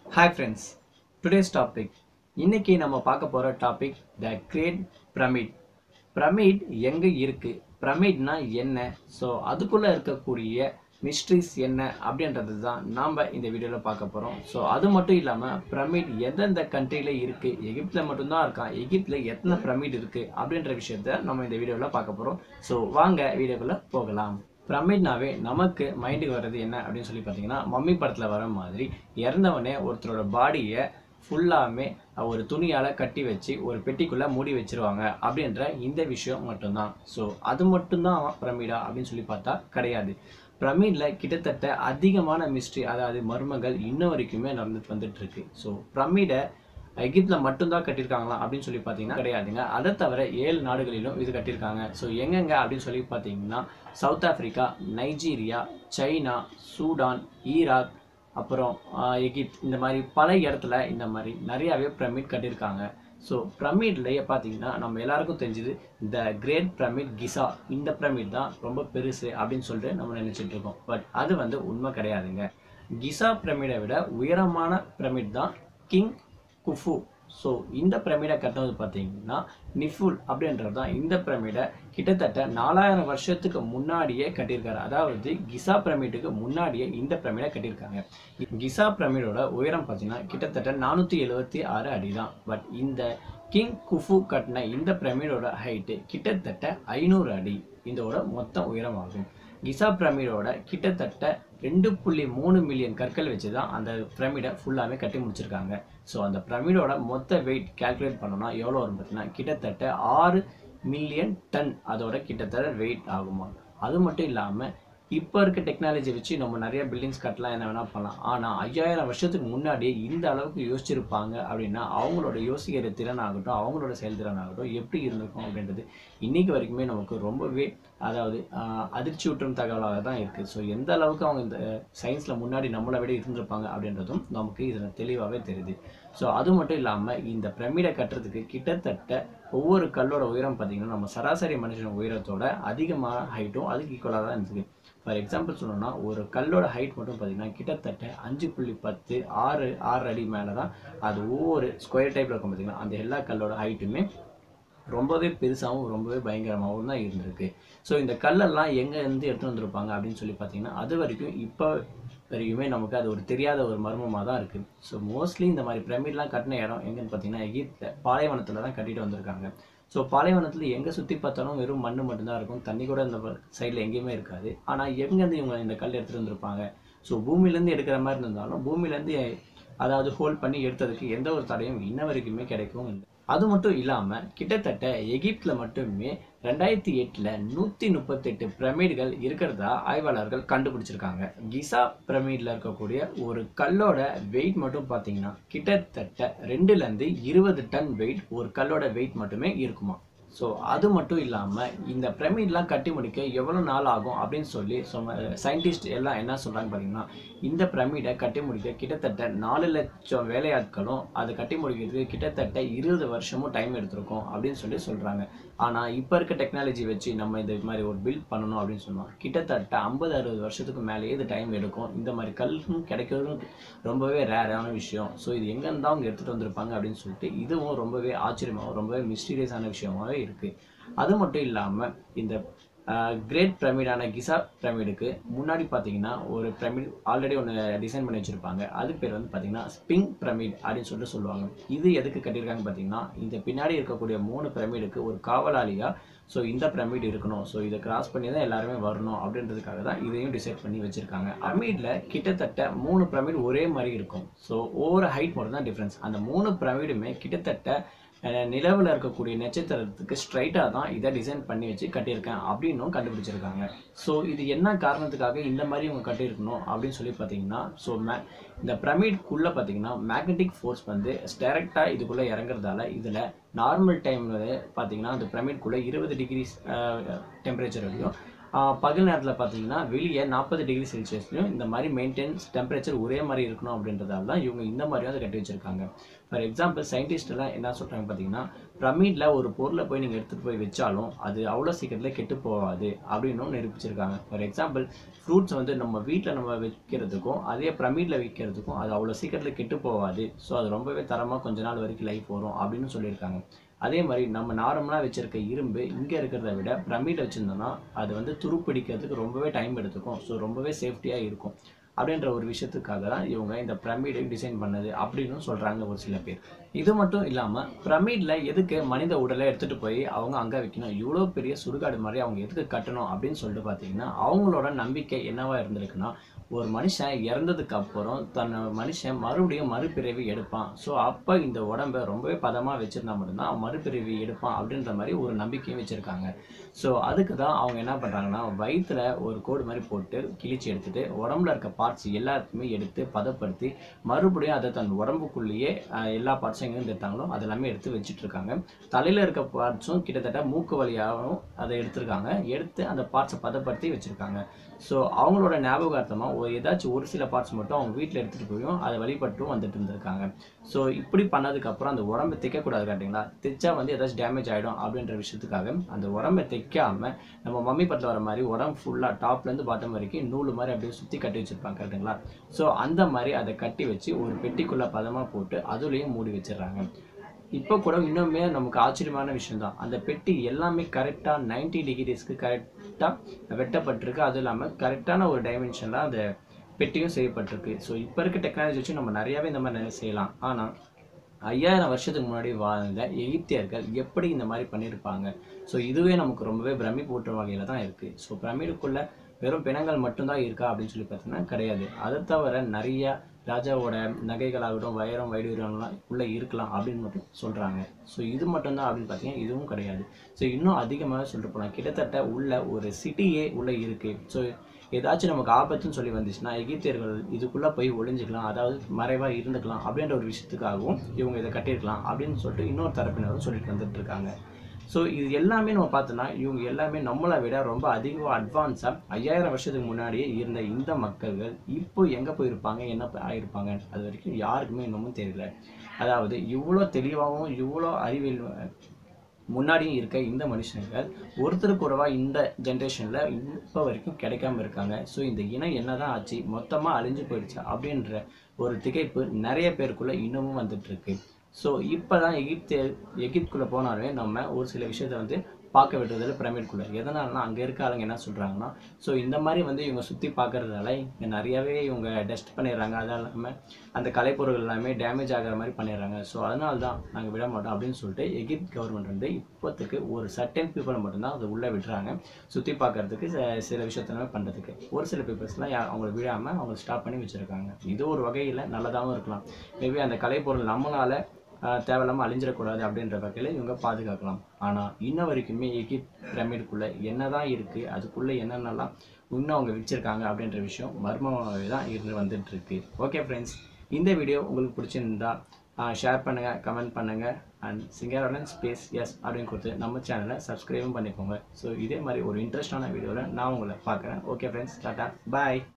hi friends today's topic இன்னைக்கு நம்ம பார்க்க போகிற topic the great pyramid pyramid எங்கே இருக்குது பிரமிட்னா என்ன ஸோ அதுக்குள்ளே இருக்கக்கூடிய மிஸ்ட்ரிஸ் என்ன அப்படின்றது தான் நாம் இந்த வீடியோவில் பார்க்க போகிறோம் ஸோ அது மட்டும் இல்லாமல் பிரமிட் எந்தெந்த கண்ட்ரியில் இருக்குது எகிப்தில் மட்டும்தான் இருக்கான் எகிப்தில் எத்தனை பிரமிட் இருக்குது அப்படின்ற விஷயத்த நம்ம இந்த வீடியோவில் பார்க்க போகிறோம் ஸோ வாங்க வீடியோக்குள்ளே போகலாம் பிரமிட்னாவே நமக்கு மைண்டுக்கு வர்றது என்ன அப்படின்னு சொல்லி பார்த்தீங்கன்னா மம்மி படத்தில் வர மாதிரி இறந்தவனே ஒருத்தரோட பாடியை ஃபுல்லாமே ஒரு துணியால் கட்டி வச்சு ஒரு பெட்டிக்குள்ளே மூடி வச்சிருவாங்க அப்படின்ற இந்த விஷயம் மட்டும்தான் ஸோ அது மட்டும்தான் பிரமிடா அப்படின்னு சொல்லி பார்த்தா கிடையாது பிரமிடில் கிட்டத்தட்ட அதிகமான மிஸ்ட்ரி அதாவது மர்மங்கள் இன்ன வரைக்குமே நடந்துட்டு வந்துட்டு இருக்கு ஸோ பிரமிடை எகிப்தில் மட்டும்தான் கட்டியிருக்காங்களா அப்படின்னு சொல்லி பார்த்தீங்கன்னா கிடையாதுங்க அதை தவிர ஏழு நாடுகளிலும் இது கட்டியிருக்காங்க ஸோ எங்கெங்க அப்படின்னு சொல்லி பார்த்தீங்கன்னா South Africa Nigeria China Sudan Iraq அப்புறம் ஆஹ், எகிப்த் இந்த மாதிரி பல இடத்துல இந்த மாதிரி நிறையாவே பிரமிட் கட்டியிருக்காங்க ஸோ பிரமிட்லேயே பார்த்தீங்கன்னா நம்ம எல்லாருக்கும் தெரிஞ்சது இந்த கிரேட் பிரமிட் கிசா இந்த பிரமிட் தான் ரொம்ப பெருசு அப்படின்னு சொல்லிட்டு நம்ம நினைச்சிட்டு இருக்கோம் பட் அது வந்து உண்மை கிடையாதுங்க கிசா பிரமிடை விட உயரமான பிரமிட் தான் கிங் குஃபு ஸோ இந்த பிரமிடை கட்டினது பார்த்தீங்கன்னா நிஃபுல் அப்படின்றது தான் இந்த பிரமிடை கிட்டத்தட்ட நாலாயிரம் வருஷத்துக்கு முன்னாடியே கட்டியிருக்காரு அதாவது கிசா பிரமிடுக்கு முன்னாடியே இந்த பிரமிடை கட்டியிருக்காங்க கிசா பிரமிடோட உயரம் பார்த்தீங்கன்னா கிட்டத்தட்ட நானூற்றி எழுபத்தி ஆறு அடி தான் பட் இந்த கிங் குஃபு கட்டின இந்த பிரமிடோட ஹைட்டு கிட்டத்தட்ட ஐநூறு அடி இதோட மொத்த உயரம் ஆகும் கிசா பிரமிடோட கிட்டத்தட்ட ரெண்டு புள்ளி மூணு மில்லியன் கற்கள் வச்சு தான் அந்த பிரமிடை ஃபுல்லாகவே கட்டி முடிச்சிருக்காங்க ஸோ அந்த பிரமிடோட மொத்த வெயிட் கால்குலேட் பண்ணோம்னா எவ்வளோ வரும் பார்த்தீங்கன்னா கிட்டத்தட்ட ஆறு மில்லியன் டன் அதோட கிட்டத்தட்ட வெயிட் ஆகுமா அது மட்டும் இல்லாமல் இப்போ இருக்க டெக்னாலஜி வச்சு நம்ம நிறைய பில்டிங்ஸ் கட்டலாம் என்ன வேணால் பண்ணலாம் ஆனால் ஐயாயிரம் வருஷத்துக்கு முன்னாடியே இந்த அளவுக்கு யோசிச்சிருப்பாங்க அப்படின்னா அவங்களோட யோசிக்கிற திறன் ஆகட்டும் அவங்களோட செயல்திறன் ஆகட்டும் எப்படி இருந்திருக்கும் அப்படின்றது இன்னைக்கு வரைக்குமே நமக்கு ரொம்பவே அதாவது ஆஹ், அதிர்ச்சி ஊட்டும் தகவலாக தான் இருக்குது ஸோ எந்த அளவுக்கு அவங்க இந்த சயின்ஸில் முன்னாடி நம்மளை விட இருந்திருப்பாங்க அப்படின்றதும் நமக்கு இதில் தெளிவாகவே தெரியுது ஸோ அது மட்டும் இல்லாமல் இந்த பிரமிடை கட்டுறதுக்கு கிட்டத்தட்ட ஒவ்வொரு கல்லோட உயரம் பார்த்தீங்கன்னா நம்ம சராசரி மனுஷன் உயரத்தோட அதிகமான ஹைட்டும் அதுக்கு ஈக்குவலாக தான் இருக்குது ஃபார் எக்ஸாம்பிள் சொல்லணும்னா ஒரு கல்லோட ஹைட் மட்டும் பார்த்தீங்கன்னா கிட்டத்தட்ட அஞ்சு புள்ளி பத்து ஆறு ஆறு அடி மேலே தான் அது ஒவ்வொரு ஸ்கொயர் டைப்பில் இருக்கும் பார்த்தீங்கன்னா அந்த எல்லா கல்லோட ஹைட்டுமே ரொம்பவே பெருசாகவும் ரொம்பவே பயங்கரமாகவும் தான் இருந்திருக்கு ஸோ இந்த கல்லெல்லாம் எங்கேருந்து எடுத்துகிட்டு வந்திருப்பாங்க அப்படின்னு சொல்லி பார்த்தீங்கன்னா அது வரைக்கும் இப்போ வரைக்குமே நமக்கு அது ஒரு தெரியாத ஒரு மர்மமாக தான் இருக்குது ஸோ மோஸ்ட்லி இந்த மாதிரி பிரமிட்லாம் கட்டின இடம் எங்கன்னு பார்த்தீங்கன்னா எகிப்தில் பாலைவனத்தில் தான் கட்டிட்டு வந்திருக்காங்க ஸோ பாலைவனத்தில் எங்கே சுற்றி பார்த்தாலும் வெறும் மண் மட்டும்தான் இருக்கும் தண்ணி கூட இந்த சைடில் எங்கேயுமே இருக்காது ஆனால் எங்கேருந்து இவங்க இந்த கல் எடுத்துகிட்டு வந்திருப்பாங்க ஸோ பூமியிலேருந்து எடுக்கிற மாதிரி இருந்தாலும் பூமியிலேருந்து அதாவது ஹோல்ட் பண்ணி எடுத்ததுக்கு எந்த ஒரு தடையும் இன்ன வரைக்குமே கிடைக்கவும் இல்லை அது மட்டும் இல்லாமல் கிட்டத்தட்ட எகிப்தில் மட்டுமே ரெண்டாயிரத்தி எட்டில் நூற்றி முப்பத்தெட்டு பிரமிடுகள் இருக்கிறதா ஆய்வாளர்கள் கண்டுபிடிச்சிருக்காங்க கிசா பிரமிடில் இருக்கக்கூடிய ஒரு கல்லோட வெயிட் மட்டும் பார்த்தீங்கன்னா கிட்டத்தட்ட ரெண்டுலேருந்து இருபது டன் வெயிட் ஒரு கல்லோட வெயிட் மட்டுமே இருக்குமா ஸோ அது மட்டும் இல்லாமல் இந்த பிரமிட்லாம் கட்டி முடிக்க எவ்வளோ நாள் ஆகும் அப்படின்னு சொல்லி சயின்டிஸ்ட் எல்லாம் என்ன சொல்கிறாங்க பார்த்தீங்கன்னா இந்த பிரமிடை கட்டி முடிக்க கிட்டத்தட்ட நாலு லட்சம் வேலையாட்களும் அதை கட்டி முடிக்கிறதுக்கு கிட்டத்தட்ட இருபது வருஷமும் டைம் எடுத்திருக்கும் அப்படின்னு சொல்லி சொல்கிறாங்க ஆனால் இப்போ இருக்க டெக்னாலஜி வச்சு நம்ம இந்த மாதிரி ஒரு பில்ட் பண்ணணும் அப்படின்னு சொன்னோம் கிட்டத்தட்ட ஐம்பது அறுபது வருஷத்துக்கு மேலேயே இது டைம் எடுக்கும் இந்த மாதிரி கல்லும் கிடைக்கிறதும் ரொம்பவே ரேரான விஷயம் ஸோ இது எங்கேருந்து தான் அவங்க எடுத்துகிட்டு வந்திருப்பாங்க அப்படின்னு சொல்லிட்டு இதுவும் ரொம்பவே ஆச்சரியமாகவும் ரொம்பவே மிஸ்டீரியஸான விஷயமாவே இருக்குது அது மட்டும் இல்லாமல் இந்த கிரேட் பிரமிடான கிசா பிரமிடுக்கு முன்னாடி பார்த்தீங்கன்னா ஒரு பிரமிட் ஆல்ரெடி ஒன்று டிசைன் பண்ணி வச்சுருப்பாங்க அது பேர் வந்து பார்த்தீங்கன்னா ஸ்பிங் பிரமிட் அப்படின்னு சொல்லிட்டு சொல்லுவாங்க இது எதுக்கு கட்டியிருக்காங்க பார்த்தீங்கன்னா இந்த பின்னாடி இருக்கக்கூடிய மூணு பிரமிடுக்கு ஒரு காவலாளியாக ஸோ இந்த பிரமிட் இருக்கணும் ஸோ இதை கிராஸ் பண்ணி தான் எல்லாருமே வரணும் அப்படின்றதுக்காக தான் இதையும் டிசைட் பண்ணி வச்சுருக்காங்க பிரமிடில் கிட்டத்தட்ட மூணு பிரமிட் ஒரே மாதிரி இருக்கும் ஸோ ஒவ்வொரு ஹைட் மட்டும் தான் டிஃப்ரென்ஸ் அந்த மூணு பிரமிடுமே கிட்டத்தட்ட அஹ், நிலவுல இருக்கக்கூடிய நட்சத்திரத்துக்கு ஸ்ட்ரைட்டாக தான் இதை டிசைன் பண்ணி வச்சு கட்டியிருக்கேன் அப்படின்னும் கண்டுபிடிச்சிருக்காங்க ஸோ இது என்ன காரணத்துக்காக இந்த மாதிரி இவங்க கட்டியிருக்கணும் அப்படின்னு சொல்லி பார்த்தீங்கன்னா ஸோ மே இந்த பிரமிட்குள்ளே பார்த்தீங்கன்னா மேக்னெட்டிக் ஃபோர்ஸ் வந்து டைரெக்டாக இதுக்குள்ளே இறங்குறதால இதில் நார்மல் டைமில் பார்த்தீங்கன்னா அந்த பிரமிட்குள்ளே இருபது டிகிரி டெம்பரேச்சர் வரையும் ஆஹ் பகல் நேரத்தில் பார்த்தீங்கன்னா வெளியே நாற்பது டிகிரி செல்சியஸ்லையும் இந்த மாதிரி மெயின்டைன்ஸ் டெம்பரேச்சர் ஒரே மாதிரி இருக்கணும் அப்படின்றதால தான் இவங்க இந்த மாதிரி வந்து கட்டி வச்சிருக்காங்க ஃபார் எக்ஸாம்பிள் சயின்டிஸ்ட் எல்லாம் என்ன சொல்றாங்க பார்த்தீங்கன்னா பிரமிட்ல ஒரு பொருளை போய் நீங்கள் எடுத்துகிட்டு போய் வச்சாலும் அது அவ்வளோ சீக்கிரத்தில் கெட்டு போகாது அப்படின்னும் நிரூபிச்சிருக்காங்க ஃபார் எக்ஸாம்பிள் ஃப்ரூட்ஸ் வந்து நம்ம வீட்டில் நம்ம வைக்கிறதுக்கும் அதே பிரமிடில் வைக்கிறதுக்கும் அது அவ்வளோ சீக்கிரத்தில் கெட்டு போகாது ஸோ அது ரொம்பவே தரமாக கொஞ்ச நாள் வரைக்கும் லைஃப் வரும் அப்படின்னு சொல்லியிருக்காங்க அதே மாதிரி நம்ம நார்மலாக வச்சிருக்க இரும்பு இங்கே இருக்கிறத விட பிரமிட் வச்சுருந்தோம்னா அது வந்து துருப்பிடிக்கிறதுக்கு ரொம்பவே டைம் எடுத்துக்கும் ஸோ ரொம்பவே சேஃப்டியாக இருக்கும் அப்படின்ற ஒரு விஷயத்துக்காக தான் இவங்க இந்த பிரமிடை டிசைன் பண்ணது அப்படின்னு சொல்கிறாங்க ஒரு சில பேர் இது மட்டும் இல்லாமல் பிரமிடில் எதுக்கு மனித உடலை எடுத்துகிட்டு போய் அவங்க அங்கே வைக்கணும் இவ்வளோ பெரிய சுடுகாடு மாதிரி அவங்க எதுக்கு கட்டணும் அப்படின்னு சொல்லிட்டு பார்த்தீங்கன்னா அவங்களோட நம்பிக்கை என்னவா இருந்திருக்குன்னா ஒரு மனுஷன் இறந்ததுக்கு அப்புறம் தன் மனுஷன் மறுபடியும் மறுபிறவி எடுப்பான் ஸோ அப்போ இந்த உடம்ப ரொம்பவே பதமாக வச்சிருந்தா மட்டும்தான் அவன் மறுபிறவி எடுப்பான் அப்படின்ற மாதிரி ஒரு நம்பிக்கையும் வச்சுருக்காங்க ஸோ அதுக்கு தான் அவங்க என்ன பண்ணுறாங்கன்னா வயிற்றுல ஒரு கோடு மாதிரி போட்டு கிழிச்சு எடுத்துட்டு உடம்புல இருக்க பார்ட்ஸ் எல்லாத்தையுமே எடுத்து பதப்படுத்தி மறுபடியும் அதை தன் உடம்புக்குள்ளேயே ஆஹ், எல்லா பார்ட்ஸும் எங்கேருந்து எடுத்தாங்களோ அது எல்லாமே எடுத்து வச்சுட்டு இருக்காங்க தலையில் இருக்க பார்ட்ஸும் கிட்டத்தட்ட மூக்கு வழியாகவும் அதை எடுத்திருக்காங்க எடுத்து அந்த பார்ட்ஸை பதப்படுத்தி வச்சுருக்காங்க ஸோ அவங்களோட ஞாபகார்த்தமாக ஒரு ஏதாச்சும் ஒரு சில பார்ட்ஸ் மட்டும் அவங்க வீட்டில் எடுத்துகிட்டு போயும் அதை வழிபட்டும் வந்துட்டு இருந்திருக்காங்க ஸோ இப்படி பண்ணதுக்கப்புறம் அந்த உடம்பை தைக்கக்கூடாது காட்டிங்களா தைச்சா வந்து ஏதாச்சும் டேமேஜ் ஆகிடும் அப்படின்ற விஷயத்துக்காக அந்த உடம்பை தைக்காம நம்ம மம்மி பட்டில் வர மாதிரி உடம்பு ஃபுல்லாக டாப்லேருந்து பாட்டம் வரைக்கும் நூல் மாதிரி அப்படியே சுற்றி கட்டி வச்சிருப்பாங்க கரெக்டுங்களா ஸோ அந்த மாதிரி அதை கட்டி வச்சு ஒரு பெட்டிக்குள்ளே பதமாக போட்டு அதுலேயும் மூடி வச்சிடுறாங்க இப்போ கூட இன்னுமே நமக்கு ஆச்சரியமான விஷயம் தான் அந்த பெட்டி எல்லாமே கரெக்டாக 90 டிகிரிஸ்க்கு கரெக்டாக வெட்டப்பட்டிருக்கு அதுவும் இல்லாமல் கரெக்டான ஒரு டைமென்ஷனில் அந்த பெட்டியும் செய்யப்பட்டிருக்கு ஸோ இப்போ இருக்க டெக்னாலஜி வச்சு நம்ம நிறையாவே இந்த மாதிரி நிறைய செய்யலாம் ஆனால் ஐயாயிரம் வருஷத்துக்கு முன்னாடி வாழ்ந்த எகிப்தியர்கள் எப்படி இந்த மாதிரி பண்ணியிருப்பாங்க ஸோ இதுவே நமக்கு ரொம்பவே பிரமிப்பூட்டுற வகையில் தான் இருக்குது ஸோ பிரமிடுக்குள்ள வெறும் பிணங்கள் மட்டும்தான் இருக்கா அப்படின்னு சொல்லி பார்த்தீங்கன்னா கிடையாது அதை தவிர நிறைய ராஜாவோட நகைகளாகட்டும் வைரம் வைடூரியம்லாம் உள்ளே இருக்கலாம் அப்படின்னு மட்டும் சொல்கிறாங்க ஸோ இது மட்டும்தான் அப்படின்னு பார்த்தீங்கன்னா இதுவும் கிடையாது ஸோ இன்னும் அதிகமாக சொல்லிட்டு போனால் கிட்டத்தட்ட உள்ள ஒரு சிட்டியே உள்ளே இருக்குது ஸோ ஏதாச்சும் நமக்கு ஆபத்துன்னு சொல்லி வந்துச்சுன்னா எகிப்தியர்கள் இதுக்குள்ளே போய் ஒளிஞ்சுக்கலாம் அதாவது மறைவாக இருந்துக்கலாம் அப்படின்ற ஒரு விஷயத்துக்காகவும் இவங்க இதை கட்டியிருக்கலாம் அப்படின்னு சொல்லிட்டு இன்னொரு தரப்பினரும் சொல்லிட்டு வந்துட்டு இருக்காங்க ஸோ இது எல்லாமே நம்ம பார்த்தோன்னா இவங்க எல்லாமே நம்மளை விட ரொம்ப அதிகம் அட்வான்ஸாக ஐயாயிரம் வருஷத்துக்கு முன்னாடியே இருந்த இந்த மக்கள்கள் இப்போ எங்கே போயிருப்பாங்க என்ன ப- ஆயிருப்பாங்க அது வரைக்கும் யாருக்குமே இன்னமும் தெரியல அதாவது இவ்வளோ தெளிவாகவும் இவ்வளோ அறிவியல் முன்னாடியும் இருக்க இந்த மனுஷங்கள் ஒருத்தருக்கு ஒருவா இந்த ஜென்ரேஷனில் இப்போ வரைக்கும் கிடைக்காம இருக்காங்க ஸோ இந்த இனம் என்னதான் ஆச்சு மொத்தமாக அழிஞ்சு போயிடுச்சா அப்படின்ற ஒரு திகைப்பு நிறைய பேருக்குள்ள இன்னமும் வந்துட்டு இருக்கு ஸோ இப்போ தான் எகிப்து எகிப்துக்குள்ளே போனாலுமே நம்ம ஒரு சில விஷயத்த வந்து பார்க்க விடுறதில்ல பிரமிட்குள்ளே எதனாலனா அங்கே இருக்க ஆளுங்க என்ன சொல்கிறாங்கன்னா ஸோ இந்த மாதிரி வந்து இவங்க சுற்றி பார்க்கறதால இங்கே நிறையவே இவங்க டெஸ்ட் பண்ணிடுறாங்க அது இல்லாமல் அந்த கலைப்பொருள் எல்லாமே டேமேஜ் ஆகிற மாதிரி பண்ணிடுறாங்க ஸோ அதனால தான் நாங்கள் விட மாட்டோம் அப்படின்னு சொல்லிட்டு எகிப்த் கவர்மெண்ட் வந்து இப்போத்துக்கு ஒரு சர்டன் பீப்புளை மட்டும்தான் அதை உள்ளே விடுறாங்க சுற்றி பார்க்கறதுக்கு ச- சில விஷயத்தெல்லாமே பண்ணுறதுக்கு ஒரு சில பீப்புள்ஸ்லாம் யா அவங்களை விடாமல் அவங்க ஸ்டாப் பண்ணி வச்சுருக்காங்க இது ஒரு வகையில் நல்லதாகவும் இருக்கலாம் மேபி அந்த கலைப்பொருள் நம்மளால் தேவையில்லாமல் அழிஞ்சிடக்கூடாது அப்படின்ற வகையில் இவங்க பாதுகாக்கலாம் ஆனால் இன்ன வரைக்குமே எகிப்த் பிரமிடுக்குள்ளே என்ன தான் இருக்குது அதுக்குள்ளே என்னென்னலாம் இன்னும் அவங்க வச்சுருக்காங்க அப்படின்ற விஷயம் மர்மமாகவே தான் இருந்து வந்துட்டு இருக்கு ஓகே ஃப்ரெண்ட்ஸ் இந்த வீடியோ உங்களுக்கு பிடிச்சிருந்தா ஷேர் பண்ணுங்கள் கமெண்ட் பண்ணுங்கள் அண்ட் சிங்கரோடன் ஸ்பேஸ் எஸ் அப்படின்னு கொடுத்து நம்ம சேனலை சப்ஸ்கிரைபும் பண்ணிக்கோங்க ஸோ இதே மாதிரி ஒரு இன்ட்ரெஸ்டான வீடியோவில் நான் உங்களை பார்க்குறேன் ஓகே ஃப்ரெண்ட்ஸ் டாட்டா பாய்